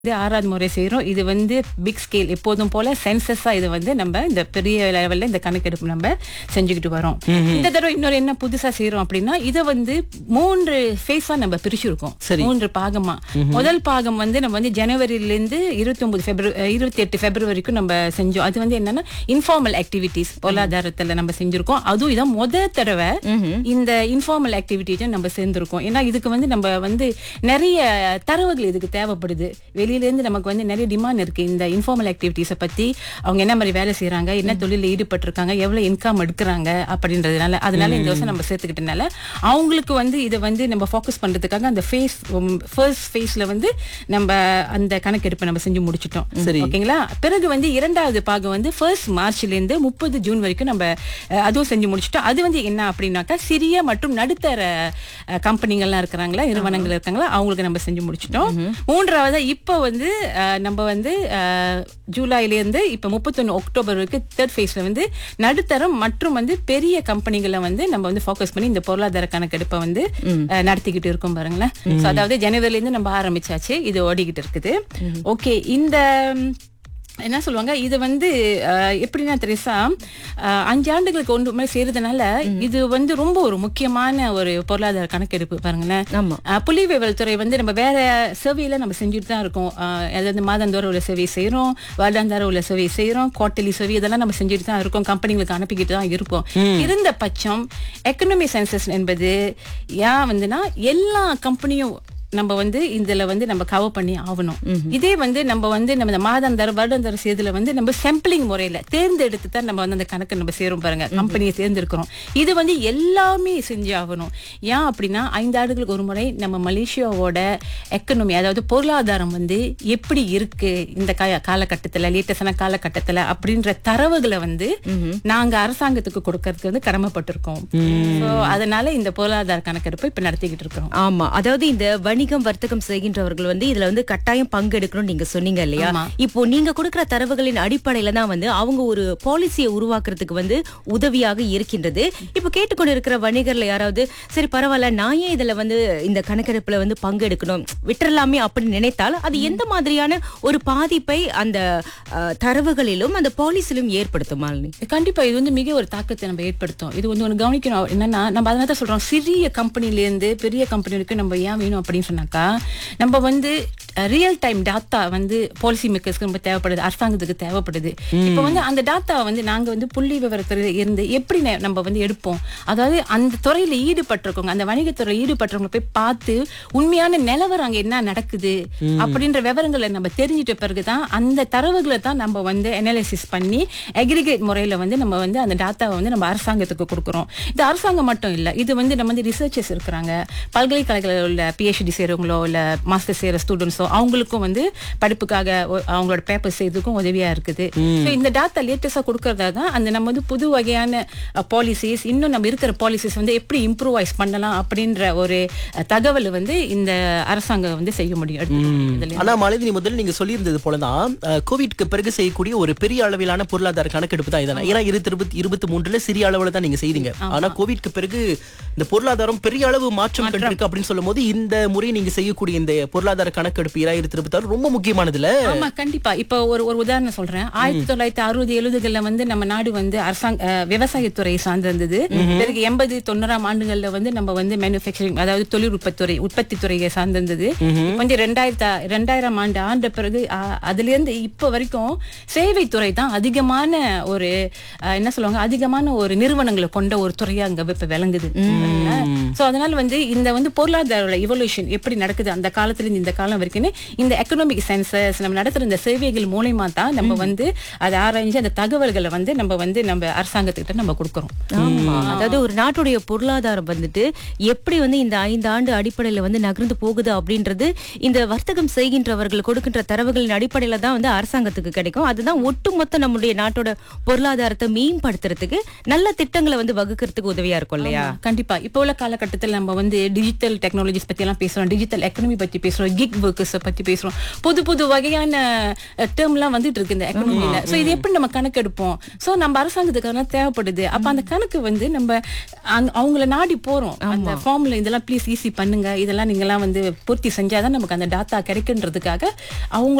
இது ஆறாவது முறை செய்றோம் இது வந்து பிக் ஸ்கேல் எப்போதும் போல சென்சஸா இது வந்து நம்ம இந்த பெரிய லெவல்ல இந்த கணக்கெடுப்பு நம்ம செஞ்சுக்கிட்டு வரோம் இந்த தடவை இன்னொரு என்ன புதுசா செய்றோம் அப்படின்னா இதை வந்து மூன்று ஃபேஸா நம்ம பிரிச்சிருக்கோம் சரி. மூன்று பாகமா முதல் பாகம் வந்து நம்ம வந்து ஜனவரியில இருந்து இருபத்தி ஒன்பது பிப்ரவரி இருபத்தி எட்டு பிப்ரவரி வரைக்கும் நம்ம செஞ்சோம் அது வந்து என்னன்னா இன்ஃபார்மல் ஆக்டிவிட்டிஸ் பொருளாதாரத்துல நம்ம செஞ்சிருக்கோம் அதுவும் இதான் முத தடவை இந்த இன்ஃபார்மல் ஆக்டிவிட்டிஸும் நம்ம சேர்ந்திருக்கோம் ஏன்னா இதுக்கு வந்து நம்ம வந்து நிறைய தரவுகள் இதுக்கு தேவைப்படுது வெளியில இருந்து நமக்கு வந்து நிறைய டிமாண்ட் இருக்கு இந்த இன்ஃபார்மல் ஆக்டிவிட்டிஸை பத்தி அவங்க என்ன மாதிரி வேலை செய்றாங்க என்ன தொழில ஈடுபட்டிருக்காங்க எவ்வளவு இன்கம் எடுக்கிறாங்க அப்படின்றதுனால அதனால இந்த வருஷம் நம்ம சேர்த்துக்கிட்டனால அவங்களுக்கு வந்து இதை வந்து நம்ம ஃபோக்கஸ் பண்றதுக்காக அந்த ஃபேஸ் ஃபர்ஸ்ட் ஃபேஸ்ல வந்து நம்ம அந்த கணக்கெடுப்பை நம்ம செஞ்சு முடிச்சிட்டோம் சரி. ஓகேங்களா பிறகு வந்து இரண்டாவது பாகம் வந்து ஃபர்ஸ்ட் மார்ச்ல இருந்து முப்பது ஜூன் வரைக்கும் நம்ம அஹ், அதுவும் செஞ்சு முடிச்சிட்டோம் அது வந்து என்ன அப்படின்னாக்கா சிறிய மற்றும் நடுத்தர அஹ், கம்பெனிகள்லாம் இருக்கிறாங்களா நிறுவனங்கள் இருக்காங்களா அவங்களுக்கு நம்ம செஞ்சு முடிச்சிட்டோம் மூன்றாவது இப்போ வந்து அஹ், நம்ம வந்து அஹ், ஜூலைல இருந்து இப்ப முப்பத்தொன்னு அக்டோபர் வரைக்கும் தேர்ட் ஃபேஸ்ல வந்து நடுத்தரம் மற்றும் வந்து பெரிய கம்பெனிகளை வந்து நம்ம வந்து ஃபோக்கஸ் பண்ணி இந்த பொருளாதார கணக்கெடுப்பை வந்து அஹ், நடத்திக்கிட்டு இருக்கோம் பாருங்களேன் So, அதாவது ஜனவரில இருந்து நம்ம ஆரம்பிச்சாச்சு இது ஓடிக்கிட்டு இருக்குது ஓகே இந்த என்ன சொல்லுவாங்க இது வந்து அஹ், எப்படின்னா தெரியுசா அஹ், அஞ்சு ஆண்டுகளுக்கு ஒன்று மாதிரி செய்யறதுனால இது வந்து ரொம்ப ஒரு முக்கியமான ஒரு பொருளாதார கணக்கெடுப்பு பாருங்களேன் ஆமா. அஹ், புள்ளிவிவரல் துறை வந்து நம்ம வேற சர்வேல நம்ம செஞ்சுட்டு தான் இருக்கோம் அஹ், அதாவது மாதந்தோறும் உள்ள சர்வே செய்றோம் வருடாந்தார உள்ள சர்வே செய்றோம் குவார்டர்லி சர்வே இதெல்லாம் நம்ம செஞ்சுட்டு தான் இருக்கோம் கம்பெனிங்களுக்கு அனுப்பிக்கிட்டு தான் இருக்கோம் இருந்த பட்சம் எக்கனாமி சென்சஸ் என்பது ஏன் வந்துன்னா எல்லா கம்பெனியும் நம்ம வந்து இதுல வந்து நம்ம கவர் பண்ணி ஆகணும் இதே வந்து நம்ம வந்து நம்ம இந்த மாதாந்தர வருடாந்தர செய்தியில வந்து நம்ம சாம்பிளிங் முறையில தேர்ந்தெடுத்து தான் நம்ம வந்து அந்த கணக்கு நம்ம சேரும் பாருங்க கம்பெனியை தேர்ந்தெடுக்கிறோம் இது வந்து எல்லாமே செஞ்சு ஆகணும் ஏன் அப்படின்னா ஐந்து ஆண்டுகளுக்கு ஒரு முறை நம்ம மலேசியாவோட எக்கனமி அதாவது பொருளாதாரம் வந்து எப்படி இருக்கு இந்த கா- காலகட்டத்துல லேட்டஸ்டான காலகட்டத்துல அப்படின்ற தரவுகளை வந்து நாங்க அரசாங்கத்துக்கு கொடுக்கறதுக்கு வந்து கடமைப்பட்டிருக்கோம் So, அதனால இந்த பொருளாதார கணக்கெடுப்பு இப்ப நடத்திக்கிட்டு இருக்கிறோம் ஆமா அதாவது இந்த வணிகம் வர்த்தகம் செய்கின்றவர்கள் வந்து இதுல வந்து கட்டாயம் பங்கெடுக்கணும் நீங்க சொன்னீங்க இல்லையா ஆமா. இப்போ நீங்க கொடுக்கிற தரவுகளின் அடிப்படையில தான் வந்து அவங்க ஒரு பாலிசியை உருவாக்குறதுக்கு வந்து உதவியாக இருக்கின்றது இப்போ கேட்டுக்கொண்டு இருக்கிற வணிகர்ல யாராவது சரி பரவாயில்ல நான் ஏன் இதுல வந்து இந்த கணக்கெடுப்புல வந்து பங்கெடுக்கணும் விட்டுறலாமே அப்படின்னு நினைத்தால் அது எந்த மாதிரியான ஒரு பாதிப்பை அந்த அஹ், தரவுகளிலும் அந்த பாலிசிலும் ஏற்படுத்தும் மாலினி கண்டிப்பா இது வந்து மிக ஒரு தாக்கத்தை நம்ம ஏற்படுத்தும் இது வந்து ஒன்று கவனிக்கணும் என்னன்னா நம்ம அதனால தான் சொல்றோம் சிறிய கம்பெனில இருந்து பெரிய கம்பெனி வரைக்கும் நம்ம ஏன் வேணும் அப்படின்னு சொன்னாக்கா நம்ம வந்து ரியல் டைம் டாட்டா வந்து பாலிசி மேக்கர்ஸ்க்கு ரொம்ப தேவைப்படுது அரசாங்கத்துக்கு தேவைப்படுது இப்போ வந்து அந்த டாட்டா வந்து நாங்க வந்து புள்ளி விவரத்துல இருந்து எப்படி ந- நம்ம வந்து எடுப்போம் அதாவது அந்த துறையில ஈடுபட்டிருக்கவங்க அந்த வணிகத்துறையில ஈடுபட்டவங்க போய் பார்த்து உண்மையான நிலவரம் அங்க என்ன நடக்குது அப்படின்ற விவரங்களை நம்ம தெரிஞ்சிட்ட பிறகுதான் அந்த தரவுகளை தான் நம்ம வந்து அனாலிசிஸ் பண்ணி அக்ரிகேட் முறையில வந்து நம்ம வந்து அந்த டாட்டாவை வந்து நம்ம அரசாங்கத்துக்கு கொடுக்குறோம் இது அரசாங்கம் மட்டும் இல்ல இது வந்து நம்ம வந்து ரிசர்ச்சர்ஸ் இருக்கிறாங்க பல்கலைக்கழகத்தில் உள்ள பிஹெச்டி செய்றவங்களோ இல்ல மாஸ்டர் செய்யற ஸ்டூடெண்ட்ஸோ அவங்களுக்கும் வந்து படிப்புக்காக ஒ- அவங்களோட பேப்பர் செய்யறதுக்கும் உதவியா இருக்குது So, இந்த டாட்டா லேட்டஸ்டா கொடுக்கறதா தான் அந்த நம்ம வந்து புது வகையான பாலிசிஸ் இன்னும் நம்ம இருக்கிற பாலிசிஸ் வந்து எப்படி இம்ப்ரூவைஸ் பண்ணலாம் அப்படின்ற ஒரு அஹ், தகவல் வந்து இந்த அரசாங்கம் வந்து செய்ய முடியும் எடுத்துக்கணும் இதுல. ஆனா மாலதினி முதல்ல நீங்க சொல்லியிருந்தது போலதான் அஹ், கோவிட்க்கு பிறகு செய்யக்கூடிய ஒரு பெரிய அளவிலான பொருளாதார கணக்கெடுப்பு தான் இதெல்லாம் ஏன்னா இருபத்தி இருபத்தி இருபத்தி மூன்றுல சிறிய அளவுல தான் நீங்க செய்தீங்க ஆனா கோவிட்க்கு பிறகு இந்த பொருளாதாரம் பெரிய அளவு மாற்றம் கண்டிருக்கு அப்படின்னு சொல்லும் போது இந்த முறை நீங்க செய்யக்கூடிய இந்த பொருளாதார கணக்கெடுப்பு இராயிரத்தி இருபத்தி ஆறு ரொம்ப முக்கியமானதுல ஆமா கண்டிப்பா இப்ப ஒரு ஒரு உதாரணம் சொல்றேன் ஆயிரத்தி தொள்ளாயிரத்தி அறுபது எழுபதுகள்ல வந்து நம்ம நாடு வந்து அரசாங்க அஹ், விவசாயத்துறை சார்ந்திருந்தது பிறகு எண்பது தொண்ணூறாம் ஆண்டுகள்ல வந்து நம்ம வந்து மேனுஃபேக்சரிங் அதாவது தொழில்நுட்பத் துறை உற்பத்தி துறையை சார்ந்திருந்தது இப்ப வந்து ரெண்டாயிரத்தி ரெண்டாயிரம் ஆண்டு ஆண்ட பிறகு அஹ், அதுல இருந்து இப்ப வரைக்கும் சேவைத்துறை தான் அதிகமான ஒரு அஹ், என்ன சொல்லுவாங்க அதிகமான ஒரு நிறுவனங்களை கொண்ட ஒரு துறையா அங்க இப்ப விளங்குது சோ அதனால வந்து இந்த வந்து பொருளாதார இவல்யூஷன் எப்படி நடக்குது அந்த காலத்துல இருந்து இந்த காலம் வரைக்கும் இந்த எக்கனாமிக் சென்சஸ் நம்ம நடத்துற இந்த சேவைகள் மூலயமா தான் நம்ம வந்து அதை ஆராய்ஞ்சு அந்த தகவல்களை வந்து நம்ம வந்து நம்ம அரசாங்கத்துக்கிட்ட நம்ம கொடுக்கறோம் ஆமா அதாவது ஒரு நாட்டுடைய பொருளாதாரம் வந்துட்டு எப்படி வந்து இந்த ஐந்து ஆண்டு அடிப்படையில வந்து நகர்ந்து போகுது அப்படின்றது இந்த வர்த்தகம் செய்கின்றவர்கள் கொடுக்கின்ற தரவுகளின் அடிப்படையில தான் வந்து அரசாங்கத்துக்கு கிடைக்கும் அதுதான் ஒட்டுமொத்த நம்முடைய நாட்டோட பொருளாதாரத்தை மேம்படுத்துறதுக்கு நல்ல திட்டங்களை வந்து வகுக்கிறதுக்கு உதவியா இருக்கும் இல்லையா கண்டிப்பா இப்போ உள்ள காலகட்டத்தில் நம்ம வந்து டிஜிட்டல் டெக்னாலஜிஸ் பத்தி எல்லாம் பேசுறோம் டிஜிட்டல் எக்கனமி பத்தி பேசுறோம் கிக் ஒர்க்கர்ஸ் இண்டிகேட்டர்ஸை பத்தி பேசுறோம் புது புது வகையான டேர்ம்லாம் வந்துட்டு இருக்கு இந்த எக்கனாமில சோ இது எப்படி நம்ம கணக்கெடுப்போம் சோ நம்ம அரசாங்கத்துக்கான தேவைப்படுது அப்ப அந்த கணக்கு வந்து நம்ம அங்க- அவங்கள நாடி போறோம் அந்த ஃபார்ம்ல இதெல்லாம் ப்ளீஸ் ஈஸி பண்ணுங்க இதெல்லாம் நீங்க எல்லாம் வந்து பூர்த்தி செஞ்சாதான் நமக்கு அந்த டாட்டா கிடைக்குன்றதுக்காக அவங்க